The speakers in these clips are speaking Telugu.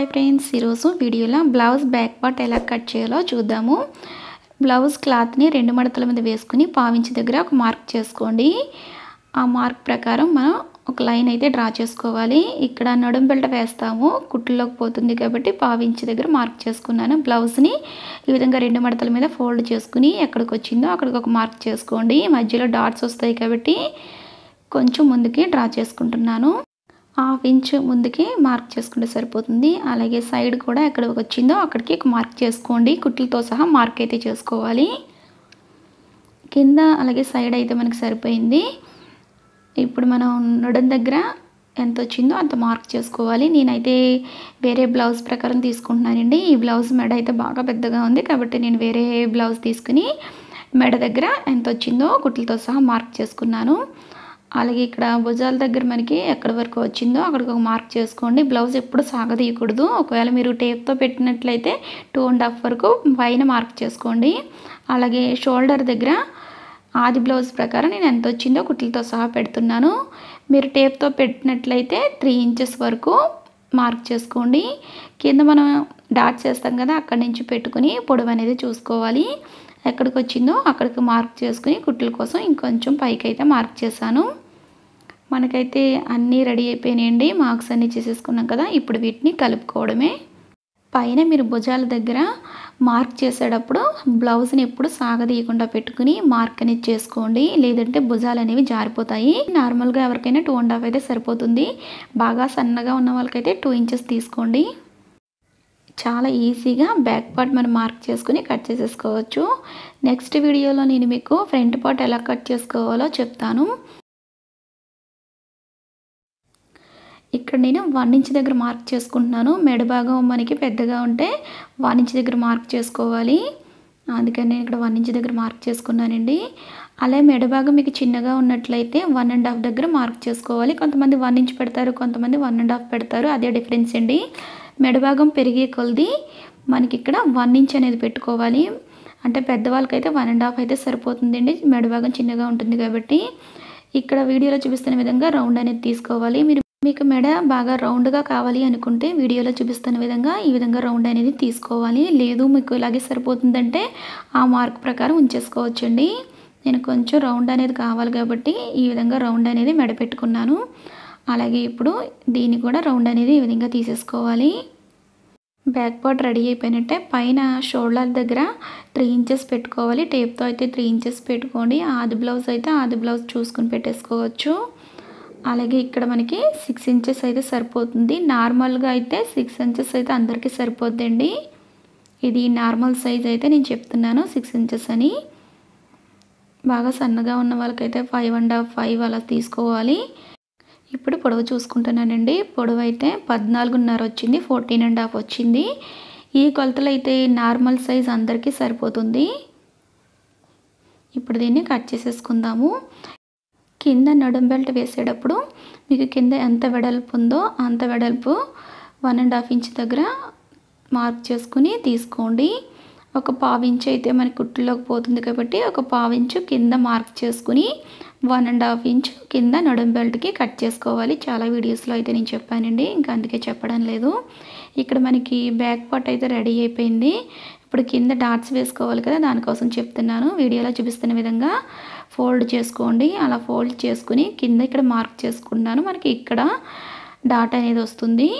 ఫ్రెండ్స్ ఈరోజు వీడియోలో బ్లౌజ్ బ్యాక్ పార్ట్ ఎలా కట్ చేయాలో చూద్దాము బ్లౌజ్ క్లాత్ని రెండు మడతల మీద వేసుకుని పావించి దగ్గర ఒక మార్క్ చేసుకోండి ఆ మార్క్ ప్రకారం మనం ఒక లైన్ అయితే డ్రా చేసుకోవాలి ఇక్కడ నడుం బెల్ట్ వేస్తాము కుట్టులోకి పోతుంది కాబట్టి పావించి దగ్గర మార్క్ చేసుకున్నాను బ్లౌజ్ని ఈ విధంగా రెండు మడతల మీద ఫోల్డ్ చేసుకుని ఎక్కడికి వచ్చిందో అక్కడికి ఒక మార్క్ చేసుకోండి మధ్యలో డాట్స్ వస్తాయి కాబట్టి కొంచెం ముందుకి డ్రా చేసుకుంటున్నాను హాఫ్ ఇంచ్ ముందుకి మార్క్ చేసుకుంటే సరిపోతుంది అలాగే సైడ్ కూడా ఎక్కడికి వచ్చిందో అక్కడికి మార్క్ చేసుకోండి కుట్లతో సహా మార్క్ అయితే చేసుకోవాలి కింద అలాగే సైడ్ అయితే మనకి సరిపోయింది ఇప్పుడు మనం నడుం దగ్గర ఎంత వచ్చిందో అంత మార్క్ చేసుకోవాలి నేనైతే వేరే బ్లౌజ్ ప్రకారం తీసుకుంటున్నానండి ఈ బ్లౌజ్ మెడ అయితే బాగా పెద్దగా ఉంది కాబట్టి నేను వేరే బ్లౌజ్ తీసుకుని మెడ దగ్గర ఎంత వచ్చిందో కుట్లతో సహా మార్క్ చేసుకున్నాను అలాగే ఇక్కడ భుజాల దగ్గర మనకి ఎక్కడి వరకు వచ్చిందో అక్కడికి ఒక మార్క్ చేసుకోండి బ్లౌజ్ ఎప్పుడు సాగదీయకూడదు ఒకవేళ మీరు టేప్తో పెట్టినట్లయితే టూ అండ్ హాఫ్ వరకు పైన మార్క్ చేసుకోండి అలాగే షోల్డర్ దగ్గర ఆది బ్లౌజ్ ప్రకారం నేను ఎంత వచ్చిందో కుట్లతో సహా పెడుతున్నాను మీరు టేప్తో పెట్టినట్లయితే త్రీ ఇంచెస్ వరకు మార్క్ చేసుకోండి కింద మనం డాట్స్ వేస్తాం కదా అక్కడి నుంచి పెట్టుకుని పొడవు అనేది చూసుకోవాలి ఎక్కడికి వచ్చిందో అక్కడికి మార్క్ చేసుకుని కుట్ల కోసం ఇంకొంచెం పైకి అయితే మార్క్ చేశాను మనకైతే అన్నీ రెడీ అయిపోయినాయండి మార్క్స్ అన్నీ చేసేసుకున్నాం కదా ఇప్పుడు వీటిని కలుపుకోవడమే పైన మీరు భుజాల దగ్గర మార్క్ చేసేటప్పుడు బ్లౌజ్ని ఎప్పుడు సాగదీయకుండా పెట్టుకుని మార్క్ అనేది చేసుకోండి లేదంటే భుజాలు అనేవి జారిపోతాయి నార్మల్గా ఎవరికైనా టూ అండ్ హాఫ్ అయితే సరిపోతుంది బాగా సన్నగా ఉన్న వాళ్ళకైతే టూ ఇంచెస్ తీసుకోండి చాలా ఈజీగా బ్యాక్ పార్ట్ మనం మార్క్ చేసుకుని కట్ చేసేసుకోవచ్చు నెక్స్ట్ వీడియోలో నేను మీకు ఫ్రంట్ పార్ట్ ఎలా కట్ చేసుకోవాలో చెప్తాను ఇక్కడ నేను వన్ ఇంచ్ దగ్గర మార్క్ చేసుకుంటున్నాను మెడ భాగం మనకి పెద్దగా ఉంటే వన్ ఇంచ్ దగ్గర మార్క్ చేసుకోవాలి అందుకని నేను ఇక్కడ వన్ ఇంచ్ దగ్గర మార్క్ చేసుకున్నానండి అలాగే మెడ భాగం మీకు చిన్నగా ఉన్నట్లయితే వన్ అండ్ హాఫ్ దగ్గర మార్క్ చేసుకోవాలి కొంతమంది వన్ ఇంచ్ పెడతారు కొంతమంది వన్ అండ్ హాఫ్ పెడతారు అదే డిఫరెన్స్ అండి మెడ భాగం పెరిగే కొలది మనకి ఇక్కడ వన్ ఇంచ్ అనేది పెట్టుకోవాలి అంటే పెద్దవాళ్ళకైతే వన్ అండ్ హాఫ్ అయితే సరిపోతుందండి మెడ భాగం చిన్నగా ఉంటుంది కాబట్టి ఇక్కడ వీడియోలో చూపిస్తున్న విధంగా రౌండ్ అనేది తీసుకోవాలి మీరు మీకు మెడ బాగా రౌండ్గా కావాలి అనుకుంటే వీడియోలో చూపిస్తున్న విధంగా ఈ విధంగా రౌండ్ అనేది తీసుకోవాలి లేదు మీకు ఇలాగే సరిపోతుందంటే ఆ మార్క్ ప్రకారం ఉంచేసుకోవచ్చండి నేను కొంచెం రౌండ్ అనేది కావాలి కాబట్టి ఈ విధంగా రౌండ్ అనేది మెడ పెట్టుకున్నాను అలాగే ఇప్పుడు దీన్ని కూడా రౌండ్ అనేది ఈ విధంగా తీసేసుకోవాలి బ్యాక్ పార్ట్ రెడీ అయిపోయినట్టే పైన షోల్డర్ దగ్గర త్రీ ఇంచెస్ పెట్టుకోవాలి టేప్తో అయితే త్రీ ఇంచెస్ పెట్టుకోండి ఆది బ్లౌజ్ అయితే ఆది బ్లౌజ్ చూసుకుని పెట్టేసుకోవచ్చు అలాగే ఇక్కడ మనకి సిక్స్ ఇంచెస్ అయితే సరిపోతుంది నార్మల్గా అయితే సిక్స్ ఇంచెస్ అయితే అందరికీ సరిపోద్దండి ఇది నార్మల్ సైజ్ అయితే నేను చెప్తున్నాను సిక్స్ ఇంచెస్ అని బాగా సన్నగా ఉన్న వాళ్ళకైతే ఫైవ్ అండ్ హాఫ్ ఫైవ్ అలా తీసుకోవాలి ఇప్పుడు పొడవు చూసుకుంటున్నానండి పొడవు అయితే పద్నాలుగున్నర వచ్చింది ఫోర్టీన్ అండ్ హాఫ్ వచ్చింది ఈ కొలతలు అయితే నార్మల్ సైజ్ అందరికీ సరిపోతుంది ఇప్పుడు దీన్ని కట్ చేసేసుకుందాము కింద నడుం బెల్ట్ వేసేటప్పుడు మీకు కింద ఎంత వెడల్పు ఉందో అంత వెడల్పు వన్ అండ్ హాఫ్ ఇంచ్ దగ్గర మార్క్ చేసుకుని తీసుకోండి ఒక పావించు అయితే మనకి కుట్టులోకి పోతుంది కాబట్టి ఒక పావించు కింద మార్క్ చేసుకుని వన్ అండ్ హాఫ్ ఇంచ్ కింద నడుం బెల్ట్కి కట్ చేసుకోవాలి చాలా వీడియోస్లో అయితే నేను చెప్పానండి ఇంకా అందుకే చెప్పడం లేదు ఇక్కడ మనకి బ్యాక్ పార్ట్ అయితే రెడీ అయిపోయింది ఇప్పుడు కింద డాట్స్ వేసుకోవాలి కదా దానికోసం చెప్తున్నాను వీడియోలో చూపిస్తున్న విధంగా ఫోల్డ్ చేసుకోండి అలా ఫోల్డ్ చేసుకుని కింద ఇక్కడ మార్క్ చేసుకున్నాను మనకి ఇక్కడ డాట్ అనేది వస్తుంది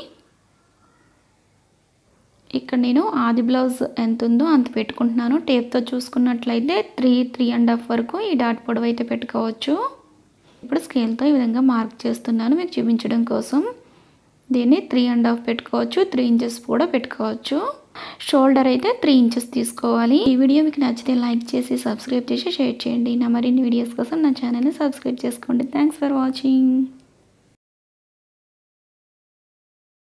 ఇక్కడ నేను ఆది బ్లౌజ్ ఎంత ఉందో అంత పెట్టుకుంటున్నాను టేప్తో చూసుకున్నట్లయితే త్రీ త్రీ అండ్ హాఫ్ వరకు ఈ డాట్ పొడవు అయితే పెట్టుకోవచ్చు ఇప్పుడు స్కేల్తో ఈ విధంగా మార్క్ చేస్తున్నాను మీకు చూపించడం కోసం దీన్ని త్రీ అండ్ హాఫ్ పెట్టుకోవచ్చు త్రీ ఇంచెస్ కూడా పెట్టుకోవచ్చు షోల్డర్ అయితే త్రీ ఇంచెస్ తీసుకోవాలి ఈ వీడియో మీకు నచ్చితే లైక్ చేసి సబ్స్క్రైబ్ చేసి షేర్ చేయండి నా మరిన్ని వీడియోస్ కోసం నా ఛానల్ని సబ్స్క్రైబ్ చేసుకోండి థ్యాంక్స్ ఫర్ వాచింగ్